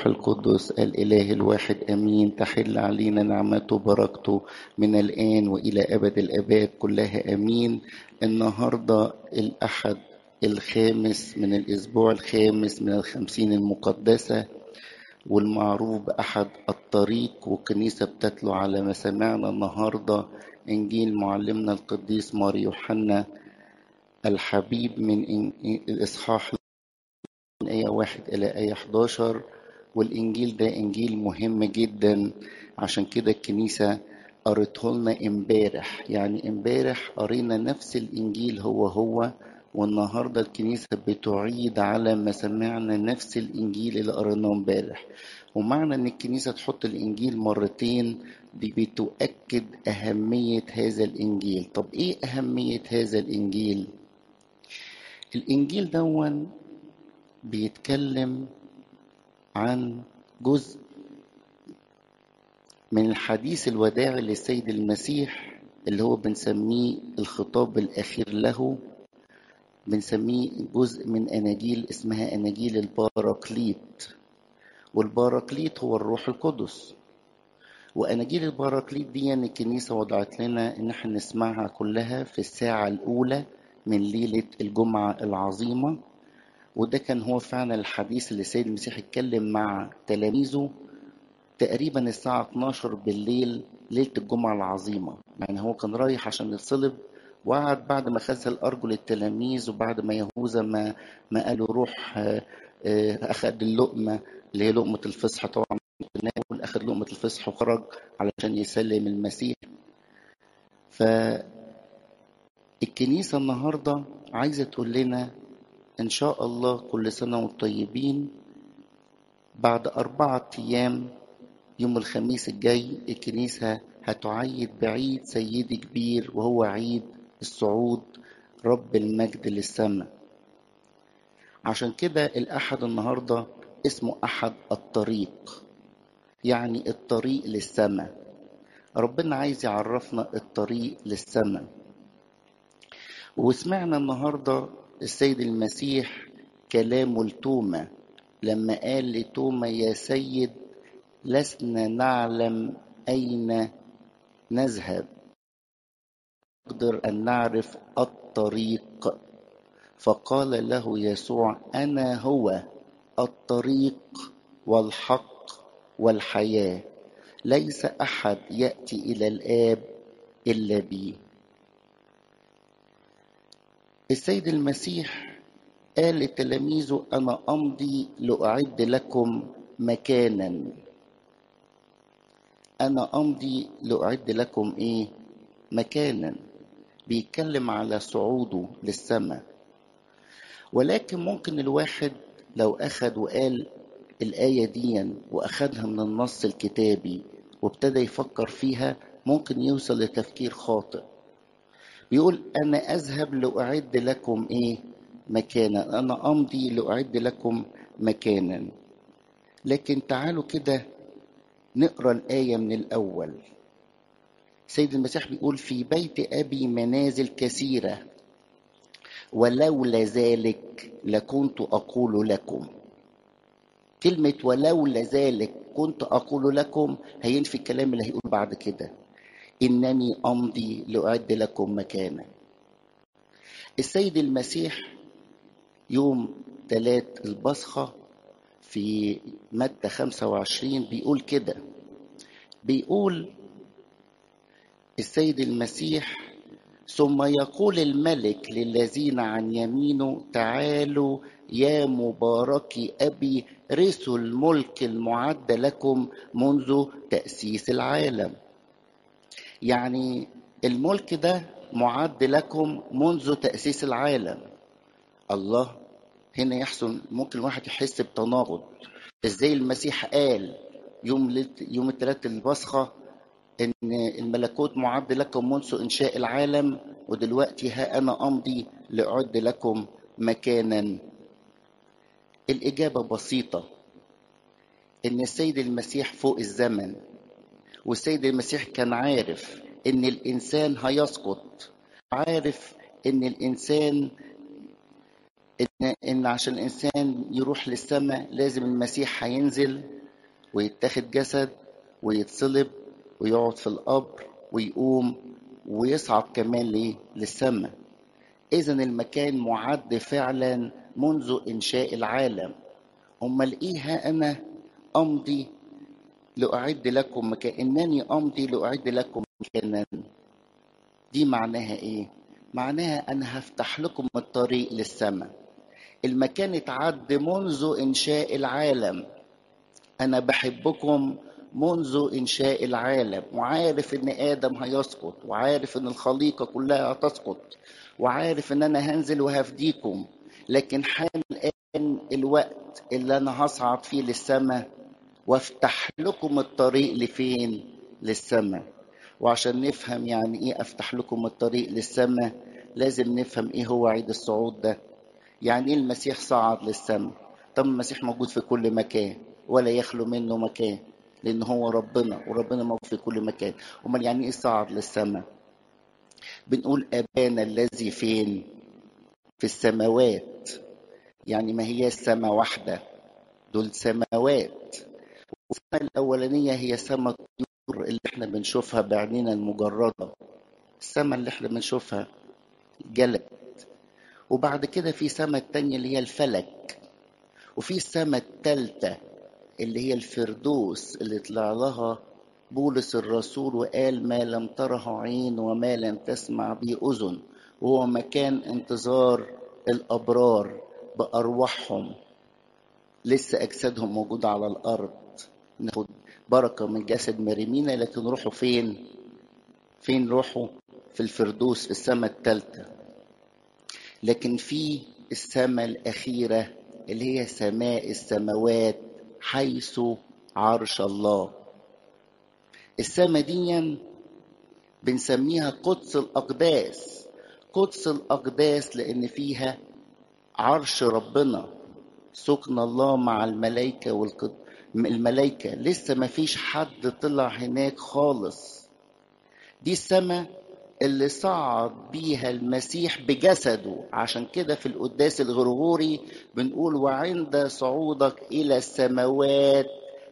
والروح القدس الإله الواحد أمين تحل علينا نعمته وبركته من الآن وإلى أبد الآباد كلها أمين النهاردة الأحد الخامس من الأسبوع الخامس من الخمسين المقدسة والمعروف بأحد الطريق والكنيسة بتتلو على ما سمعنا النهاردة إنجيل معلمنا القديس مار يوحنا الحبيب من الإصحاح من آية واحد إلى آية 11 والإنجيل ده إنجيل مهم جدا عشان كده الكنيسة قرته لنا امبارح يعني امبارح قرينا نفس الإنجيل هو هو والنهارده الكنيسة بتعيد على ما سمعنا نفس الإنجيل اللي قريناه امبارح ومعنى إن الكنيسة تحط الإنجيل مرتين دي بتؤكد أهمية هذا الإنجيل طب إيه أهمية هذا الإنجيل؟ الإنجيل دون بيتكلم عن جزء من الحديث الوداعي للسيد المسيح اللي هو بنسميه الخطاب الأخير له بنسميه جزء من أناجيل اسمها أناجيل الباراكليت والباراكليت هو الروح القدس وأناجيل الباراكليت دي يعني الكنيسة وضعت لنا إن احنا نسمعها كلها في الساعة الأولى من ليلة الجمعة العظيمة وده كان هو فعلا الحديث اللي السيد المسيح اتكلم مع تلاميذه تقريبا الساعة 12 بالليل ليلة الجمعة العظيمة يعني هو كان رايح عشان يتصلب وقعد بعد ما غسل أرجل التلاميذ وبعد ما يهوذا ما ما قالوا روح أخذ اللقمة اللي هي لقمة الفصح طبعا تناول أخذ لقمة الفصح وخرج علشان يسلم المسيح فالكنيسة النهاردة عايزة تقول لنا إن شاء الله كل سنة وانتم طيبين بعد أربعة أيام يوم الخميس الجاي الكنيسة هتعيد بعيد سيدي كبير وهو عيد الصعود رب المجد للسماء عشان كده الأحد النهاردة اسمه أحد الطريق يعني الطريق للسماء ربنا عايز يعرفنا الطريق للسماء وسمعنا النهارده السيد المسيح كلامه لتوما لما قال لتوما يا سيد لسنا نعلم أين نذهب نقدر أن نعرف الطريق فقال له يسوع أنا هو الطريق والحق والحياة ليس أحد يأتي إلى الآب إلا بي السيد المسيح قال لتلاميذه أنا أمضي لأعد لكم مكانا أنا أمضي لأعد لكم إيه مكانا بيتكلم على صعوده للسماء ولكن ممكن الواحد لو أخد وقال الآية دي وأخدها من النص الكتابي وابتدى يفكر فيها ممكن يوصل لتفكير خاطئ بيقول أنا أذهب لأعد لكم إيه مكانا أنا أمضي لأعد لكم مكانا لكن تعالوا كده نقرا الآية من الأول سيد المسيح بيقول في بيت أبي منازل كثيرة ولولا ذلك لكنت أقول لكم كلمة ولولا ذلك كنت أقول لكم هينفي الكلام اللي هيقول بعد كده إنني أمضي لأعد لكم مكانا السيد المسيح يوم ثلاث البصخة في مادة 25 بيقول كده بيقول السيد المسيح ثم يقول الملك للذين عن يمينه تعالوا يا مبارك أبي رثوا الملك المعد لكم منذ تأسيس العالم يعني الملك ده معد لكم منذ تأسيس العالم الله هنا يحصل ممكن الواحد يحس بتناقض ازاي المسيح قال يوم يوم الثلاث البصخة ان الملكوت معد لكم منذ انشاء العالم ودلوقتي ها انا امضي لاعد لكم مكانا الاجابه بسيطه ان السيد المسيح فوق الزمن والسيد المسيح كان عارف ان الانسان هيسقط عارف ان الانسان ان ان عشان الانسان يروح للسماء لازم المسيح هينزل ويتاخد جسد ويتصلب ويقعد في القبر ويقوم ويصعد كمان ليه للسماء اذا المكان معد فعلا منذ انشاء العالم امال ايه ها انا امضي لاعد لكم مكان انني امضي لاعد لكم مكانا دي معناها ايه معناها انا هفتح لكم الطريق للسماء المكان اتعد منذ انشاء العالم انا بحبكم منذ انشاء العالم وعارف ان ادم هيسقط وعارف ان الخليقه كلها هتسقط وعارف ان انا هنزل وهفديكم لكن حان الان الوقت اللي انا هصعد فيه للسماء وافتح لكم الطريق لفين للسماء وعشان نفهم يعني ايه افتح لكم الطريق للسماء لازم نفهم ايه هو عيد الصعود ده يعني ايه المسيح صعد للسماء طب المسيح موجود في كل مكان ولا يخلو منه مكان لان هو ربنا وربنا موجود في كل مكان امال يعني ايه صعد للسماء بنقول ابانا الذي فين في السماوات يعني ما هي السماء واحده دول سماوات والسماء الاولانيه هي سماء الطيور اللي احنا بنشوفها بعينينا المجرده السماء اللي احنا بنشوفها جلد وبعد كده في سماء التانية اللي هي الفلك وفي السماء التالتة اللي هي الفردوس اللي طلع لها بولس الرسول وقال ما لم تره عين وما لم تسمع به أذن وهو مكان انتظار الأبرار بأرواحهم لسه أجسادهم موجودة على الأرض ناخد بركة من جسد مريمينا لكن روحوا فين؟ فين روحوا؟ في الفردوس في السماء الثالثة لكن في السماء الأخيرة اللي هي سماء السماوات حيث عرش الله السماء دي بنسميها قدس الأقداس قدس الأقداس لأن فيها عرش ربنا سكن الله مع الملائكة والقد... الملائكة لسه ما فيش حد طلع هناك خالص دي السماء اللي صعد بيها المسيح بجسده عشان كده في القداس الغرغوري بنقول وعند صعودك إلى السماوات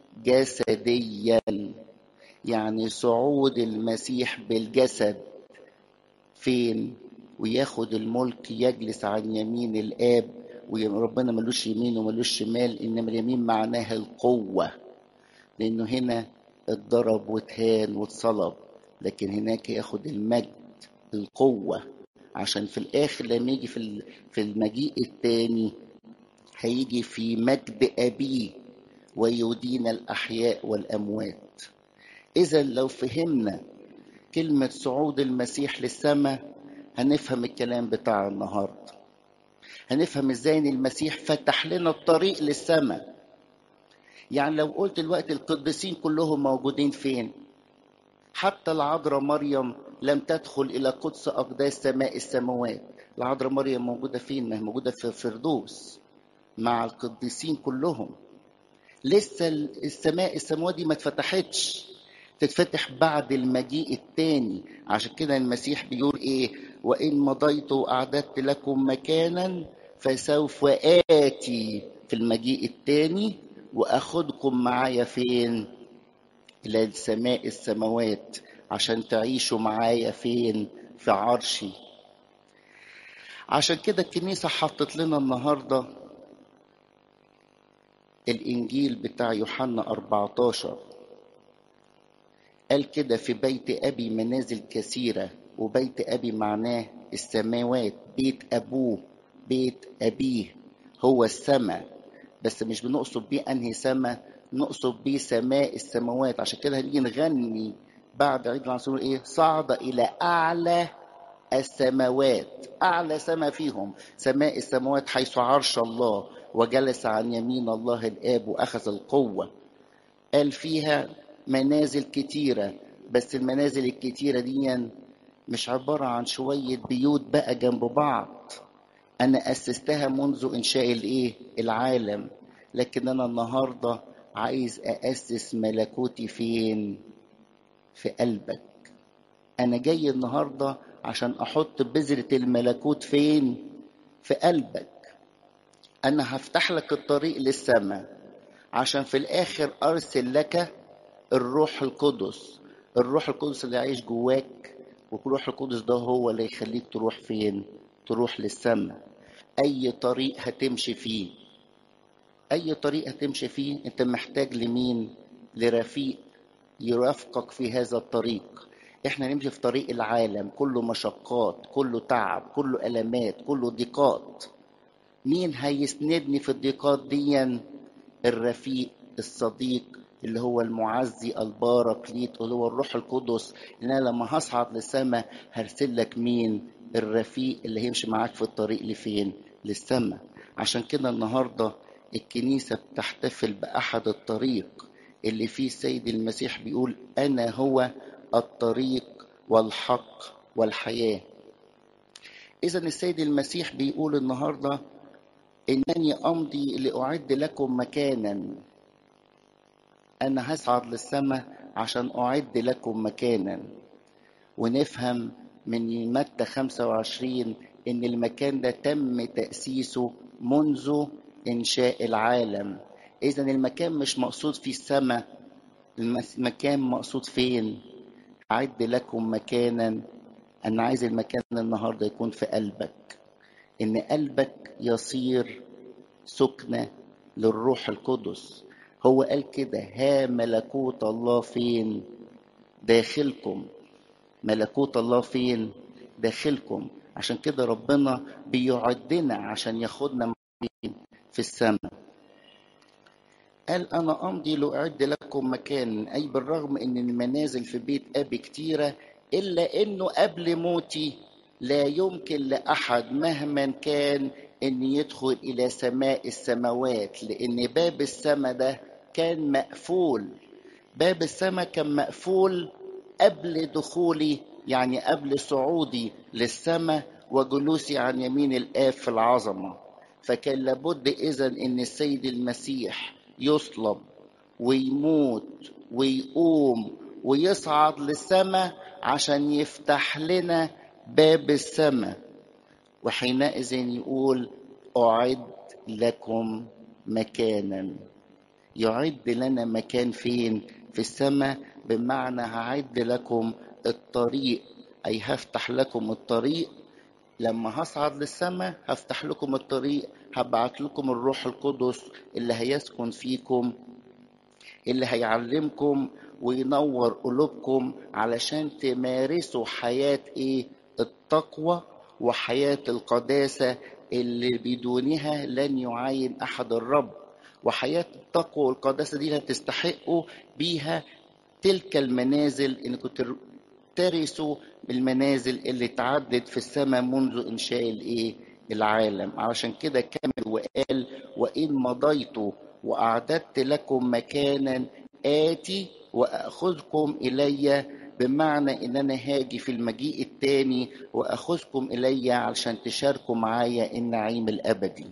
جسديا يعني صعود المسيح بالجسد فين وياخد الملك يجلس عن يمين الآب وربنا ملوش يمين وملوش شمال إنما اليمين معناها القوة لأنه هنا اتضرب واتهان واتصلب لكن هناك ياخد المجد القوة عشان في الآخر لما يجي في في المجيء الثاني هيجي في مجد أبيه ويدين الأحياء والأموات إذا لو فهمنا كلمة صعود المسيح للسماء هنفهم الكلام بتاع النهاردة هنفهم ازاي ان المسيح فتح لنا الطريق للسماء يعني لو قلت الوقت القديسين كلهم موجودين فين حتى العذراء مريم لم تدخل الى قدس اقداس سماء السماوات العذراء مريم موجوده فين ما هي موجوده في الفردوس مع القديسين كلهم لسه السماء السماوات دي ما اتفتحتش تتفتح بعد المجيء الثاني عشان كده المسيح بيقول ايه وان مضيت واعددت لكم مكانا فسوف اتي في المجيء الثاني واخدكم معايا فين الى السماء السماوات عشان تعيشوا معايا فين في عرشي عشان كده الكنيسة حطت لنا النهاردة الإنجيل بتاع يوحنا 14 قال كده في بيت أبي منازل كثيرة وبيت أبي معناه السماوات بيت أبوه بيت أبيه هو السماء بس مش بنقصد بيه أنهي سماء نقصد بيه سماء السماوات عشان كده هنيجي نغني بعد عيد العنصر ايه صعد الى اعلى السماوات اعلى سماء فيهم سماء السماوات حيث عرش الله وجلس عن يمين الله الاب واخذ القوه قال فيها منازل كتيره بس المنازل الكتيره دي مش عباره عن شويه بيوت بقى جنب بعض انا اسستها منذ انشاء الايه العالم لكن انا النهارده عايز أأسس ملكوتي فين؟ في قلبك. أنا جاي النهاردة عشان أحط بذرة الملكوت فين؟ في قلبك. أنا هفتح لك الطريق للسماء عشان في الاخر ارسل لك الروح القدس الروح القدس اللي عايش جواك والروح القدس ده هو اللي يخليك تروح فين تروح للسماء اي طريق هتمشي فيه اي طريق هتمشي فيه انت محتاج لمين لرفيق يرافقك في هذا الطريق احنا نمشي في طريق العالم كله مشقات كله تعب كله المات كله ضيقات مين هيسندني في الضيقات دي الرفيق الصديق اللي هو المعزي الباركليت اللي هو الروح القدس ان انا لما هصعد للسماء هرسل لك مين الرفيق اللي هيمشي معاك في الطريق لفين للسماء عشان كده النهارده الكنيسه بتحتفل باحد الطريق اللي فيه السيد المسيح بيقول انا هو الطريق والحق والحياه اذا السيد المسيح بيقول النهارده انني امضي لاعد لكم مكانا انا هصعد للسماء عشان اعد لكم مكانا ونفهم من متى 25 ان المكان ده تم تاسيسه منذ انشاء العالم اذا المكان مش مقصود في السماء المكان مقصود فين اعد لكم مكانا انا عايز المكان النهارده يكون في قلبك ان قلبك يصير سكنه للروح القدس هو قال كده ها ملكوت الله فين داخلكم ملكوت الله فين داخلكم عشان كده ربنا بيعدنا عشان ياخدنا في السماء قال انا امضي لاعد لكم مكان اي بالرغم ان المنازل في بيت ابي كتيره الا انه قبل موتي لا يمكن لاحد مهما كان ان يدخل الى سماء السماوات لان باب السماء ده كان مقفول باب السماء كان مقفول قبل دخولي يعني قبل صعودي للسماء وجلوسي عن يمين الآب في العظمة فكان لابد إذا إن السيد المسيح يصلب ويموت ويقوم ويصعد للسماء عشان يفتح لنا باب السماء وحينئذ يقول أعد لكم مكانا يعد لنا مكان فين في السماء بمعنى هعد لكم الطريق أي هفتح لكم الطريق لما هصعد للسماء هفتح لكم الطريق هبعت لكم الروح القدس اللي هيسكن فيكم اللي هيعلمكم وينور قلوبكم علشان تمارسوا حياة ايه التقوى وحياة القداسة اللي بدونها لن يعاين أحد الرب وحياة التقوى والقداسة دي هتستحقوا بيها تلك المنازل انكم ترثوا المنازل اللي تعدت في السماء منذ انشاء الايه العالم علشان كده كمل وقال وان مضيت واعددت لكم مكانا اتي واخذكم الي بمعنى ان انا هاجي في المجيء التاني واخذكم الي علشان تشاركوا معايا النعيم الابدي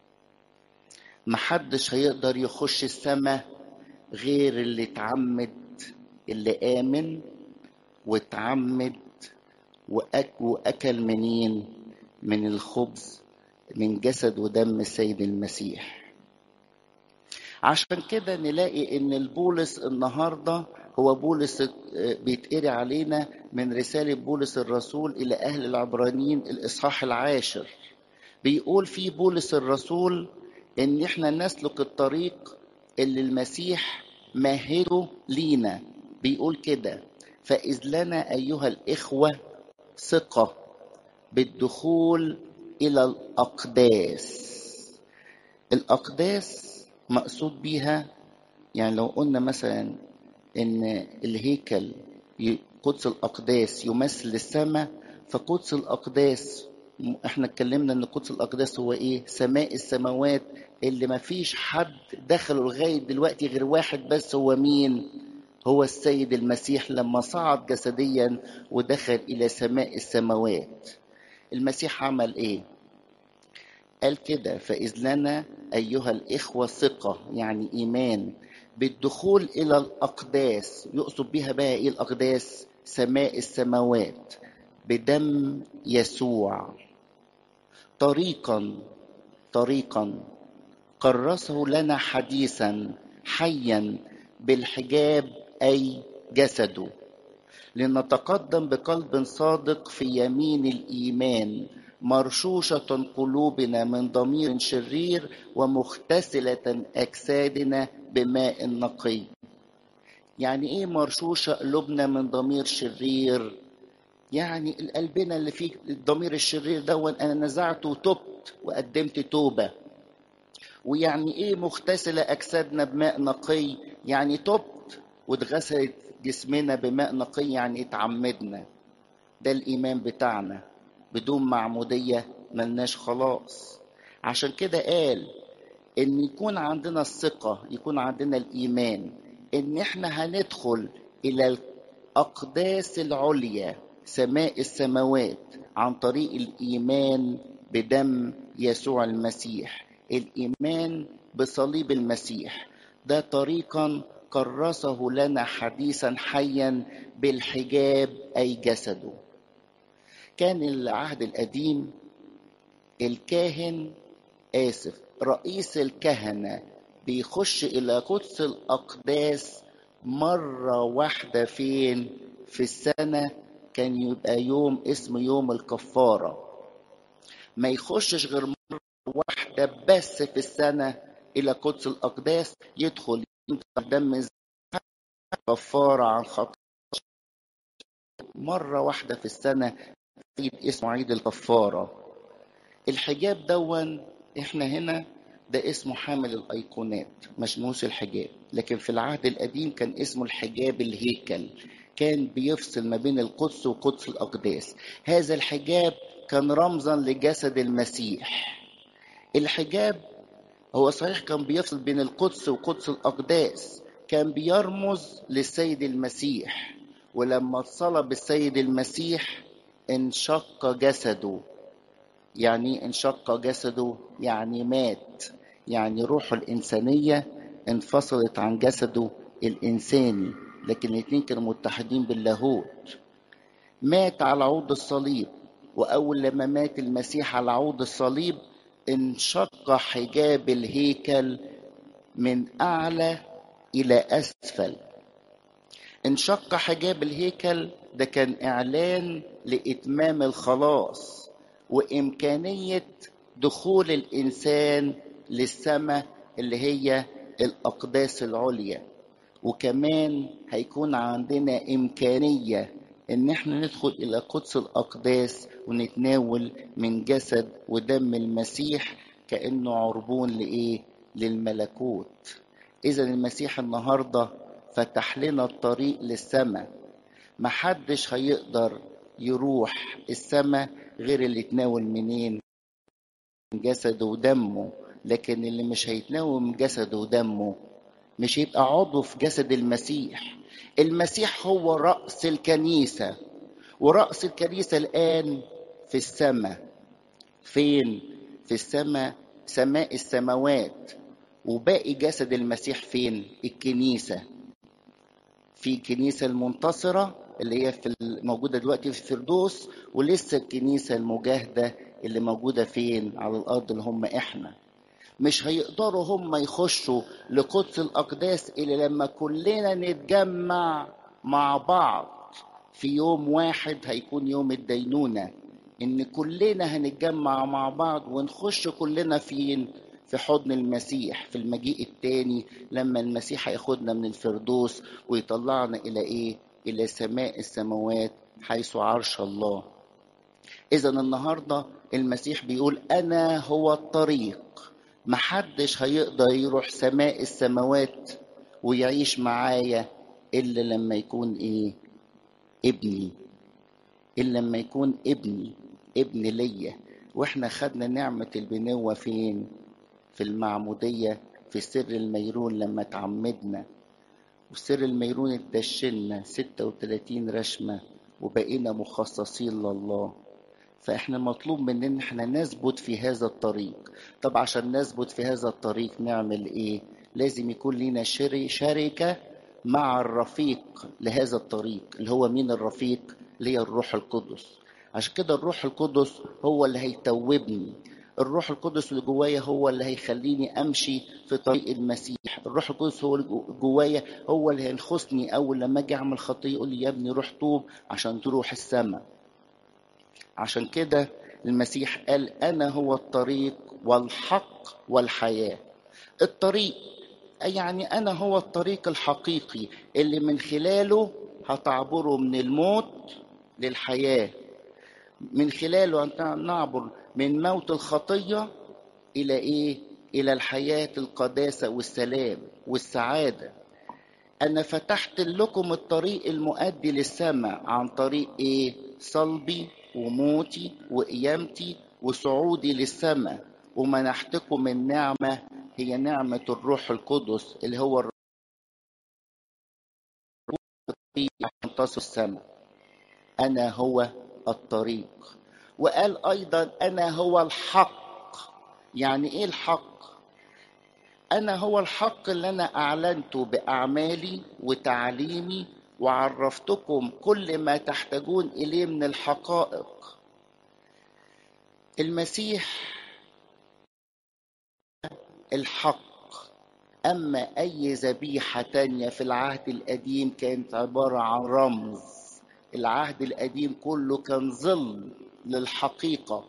محدش هيقدر يخش السماء غير اللي اتعمد اللي آمن واتعمد وأك وأكل منين من الخبز من جسد ودم السيد المسيح عشان كده نلاقي ان البولس النهارده هو بولس بيتقري علينا من رسالة بولس الرسول إلى أهل العبرانيين الإصحاح العاشر بيقول في بولس الرسول إن إحنا نسلك الطريق اللي المسيح مهده لينا بيقول كده فإذ لنا أيها الإخوة ثقة بالدخول إلى الأقداس الأقداس مقصود بيها يعني لو قلنا مثلا إن الهيكل قدس الأقداس يمثل السماء فقدس الأقداس احنا اتكلمنا ان قدس الأقداس هو ايه سماء السماوات اللي ما فيش حد دخله لغاية دلوقتي غير واحد بس هو مين هو السيد المسيح لما صعد جسديا ودخل الى سماء السماوات المسيح عمل ايه قال كده فاذ لنا ايها الاخوه ثقه يعني ايمان بالدخول الى الاقداس يقصد بها بقى ايه الاقداس سماء السماوات بدم يسوع طريقا طريقا كرسه لنا حديثا حيا بالحجاب أي جسده لنتقدم بقلب صادق في يمين الإيمان مرشوشة قلوبنا من ضمير شرير ومغتسلة أجسادنا بماء نقي يعني ايه مرشوشة قلوبنا من ضمير شرير يعني قلبنا اللي فيه الضمير الشرير ده انا نزعته وتبت وقدمت توبة ويعني ايه مغتسلة اجسادنا بماء نقي يعني تبت واتغسلت جسمنا بماء نقي يعني اتعمدنا ده الايمان بتاعنا بدون معمودية ملناش خلاص عشان كده قال ان يكون عندنا الثقة يكون عندنا الايمان ان احنا هندخل الى الاقداس العليا سماء السماوات عن طريق الايمان بدم يسوع المسيح الايمان بصليب المسيح ده طريقا كرسه لنا حديثا حيا بالحجاب اي جسده كان العهد القديم الكاهن اسف رئيس الكهنه بيخش الى قدس الاقداس مره واحده فين في السنه كان يبقى يوم اسمه يوم الكفاره ما يخشش غير مره واحده بس في السنه الى قدس الاقداس يدخل دم كفاره عن خطأ مره واحده في السنه عيد اسمه عيد الكفاره الحجاب دون احنا هنا ده اسمه حامل الايقونات مشموس الحجاب لكن في العهد القديم كان اسمه الحجاب الهيكل كان بيفصل ما بين القدس وقدس الاقداس هذا الحجاب كان رمزا لجسد المسيح الحجاب هو صحيح كان بيفصل بين القدس وقدس الاقداس كان بيرمز للسيد المسيح ولما اتصلب السيد المسيح انشق جسده يعني انشق جسده يعني مات يعني روحه الإنسانية انفصلت عن جسده الإنساني لكن الاثنين كانوا متحدين باللاهوت مات على عود الصليب وأول لما مات المسيح على عود الصليب انشق حجاب الهيكل من أعلى إلى أسفل انشق حجاب الهيكل ده كان إعلان لإتمام الخلاص وإمكانية دخول الإنسان للسماء اللي هي الأقداس العليا وكمان هيكون عندنا إمكانية إن احنا ندخل إلى قدس الأقداس ونتناول من جسد ودم المسيح كأنه عربون لإيه؟ للملكوت إذا المسيح النهاردة فتح لنا الطريق للسماء محدش هيقدر يروح السماء غير اللي يتناول منين من جسده ودمه لكن اللي مش هيتناول من جسده ودمه مش هيبقى عضو في جسد المسيح المسيح هو رأس الكنيسة ورأس الكنيسة الآن في السماء فين في السماء سماء السماوات وباقي جسد المسيح فين الكنيسة في الكنيسة المنتصرة اللي هي في موجودة دلوقتي في الفردوس ولسه الكنيسة المجاهدة اللي موجودة فين على الأرض اللي هم إحنا مش هيقدروا هم يخشوا لقدس الأقداس إلا لما كلنا نتجمع مع بعض في يوم واحد هيكون يوم الدينونة إن كلنا هنتجمع مع بعض ونخش كلنا فين في حضن المسيح في المجيء التاني لما المسيح هياخدنا من الفردوس ويطلعنا إلى إيه إلى سماء السماوات حيث عرش الله إذا النهاردة المسيح بيقول أنا هو الطريق محدش هيقدر يروح سماء السماوات ويعيش معايا إلا لما يكون إيه ابني إلا لما يكون ابني ابن ليا واحنا خدنا نعمة البنوة فين في المعمودية في سر الميرون لما تعمدنا وسر الميرون اتدشنا 36 رشمة وبقينا مخصصين لله فاحنا مطلوب مننا ان احنا نثبت في هذا الطريق طب عشان نثبت في هذا الطريق نعمل ايه لازم يكون لنا شركة مع الرفيق لهذا الطريق اللي هو مين الرفيق اللي هي الروح القدس عشان كده الروح القدس هو اللي هيتوبني الروح القدس اللي جوايا هو اللي هيخليني امشي في طريق المسيح الروح القدس هو اللي جوايا هو اللي هينخصني اول لما اجي اعمل خطيه يقول لي يا ابني روح توب عشان تروح السماء عشان كده المسيح قال انا هو الطريق والحق والحياه الطريق يعني انا هو الطريق الحقيقي اللي من خلاله هتعبروا من الموت للحياه من خلاله نعبر من موت الخطيه الى ايه الى الحياه القداسه والسلام والسعاده انا فتحت لكم الطريق المؤدي للسماء عن طريق ايه صلبي وموتي وقيامتي وصعودي للسماء ومنحتكم النعمه هي نعمه الروح القدس اللي هو عشان تصل السماء انا هو الطريق وقال ايضا انا هو الحق يعني ايه الحق انا هو الحق اللي انا اعلنته باعمالي وتعليمي وعرفتكم كل ما تحتاجون اليه من الحقائق المسيح الحق اما اي ذبيحه تانية في العهد القديم كانت عباره عن رمز العهد القديم كله كان ظل للحقيقه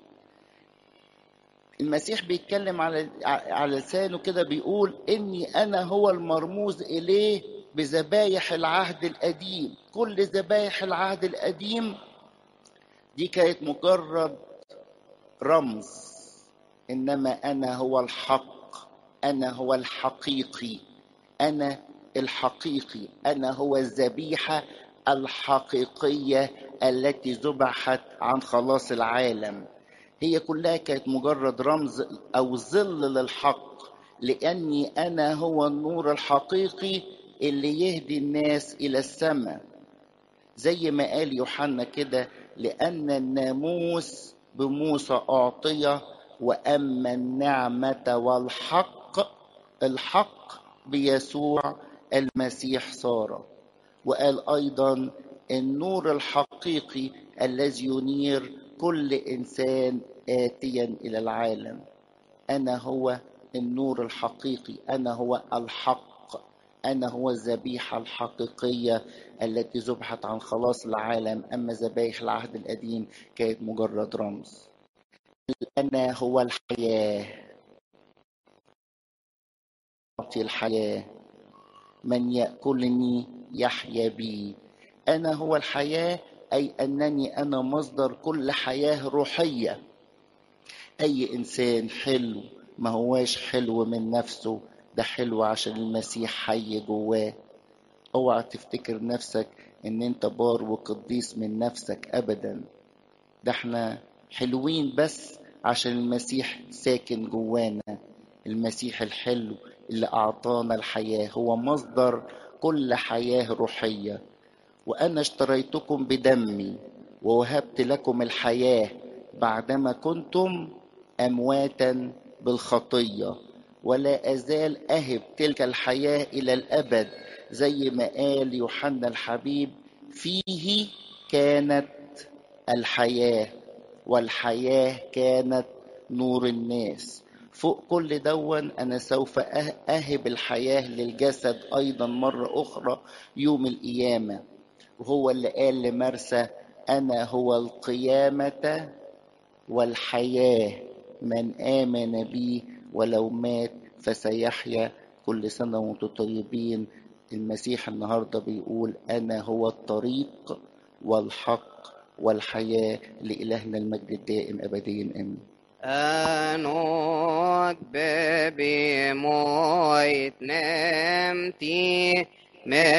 المسيح بيتكلم على على لسانه كده بيقول اني انا هو المرموز اليه بذبايح العهد القديم كل ذبايح العهد القديم دي كانت مجرد رمز انما انا هو الحق انا هو الحقيقي انا الحقيقي انا هو الذبيحه الحقيقيه التي ذبحت عن خلاص العالم هي كلها كانت مجرد رمز او ظل للحق لاني انا هو النور الحقيقي اللي يهدي الناس الى السماء زي ما قال يوحنا كده لان الناموس بموسى اعطي واما النعمه والحق الحق بيسوع المسيح صار وقال ايضا النور الحقيقي الذي ينير كل انسان اتيا الى العالم انا هو النور الحقيقي انا هو الحق انا هو الذبيحه الحقيقيه التي ذبحت عن خلاص العالم اما ذبائح العهد القديم كانت مجرد رمز انا هو الحياه اعطي الحياه من ياكلني يحيا بي انا هو الحياه اي انني انا مصدر كل حياه روحيه اي انسان حلو ما هواش حلو من نفسه ده حلو عشان المسيح حي جواه اوعى تفتكر نفسك ان انت بار وقديس من نفسك ابدا ده احنا حلوين بس عشان المسيح ساكن جوانا المسيح الحلو اللي اعطانا الحياه هو مصدر كل حياه روحيه وانا اشتريتكم بدمي ووهبت لكم الحياه بعدما كنتم امواتا بالخطيه ولا ازال اهب تلك الحياه الى الابد زي ما قال يوحنا الحبيب فيه كانت الحياه والحياه كانت نور الناس فوق كل دون انا سوف اهب الحياه للجسد ايضا مره اخرى يوم القيامه وهو اللي قال لمرسى انا هو القيامه والحياه من امن بي ولو مات فسيحيا كل سنه وانتم طيبين المسيح النهارده بيقول انا هو الطريق والحق والحياه لالهنا المجد الدائم ابديا امين Anok bebi moit nemti me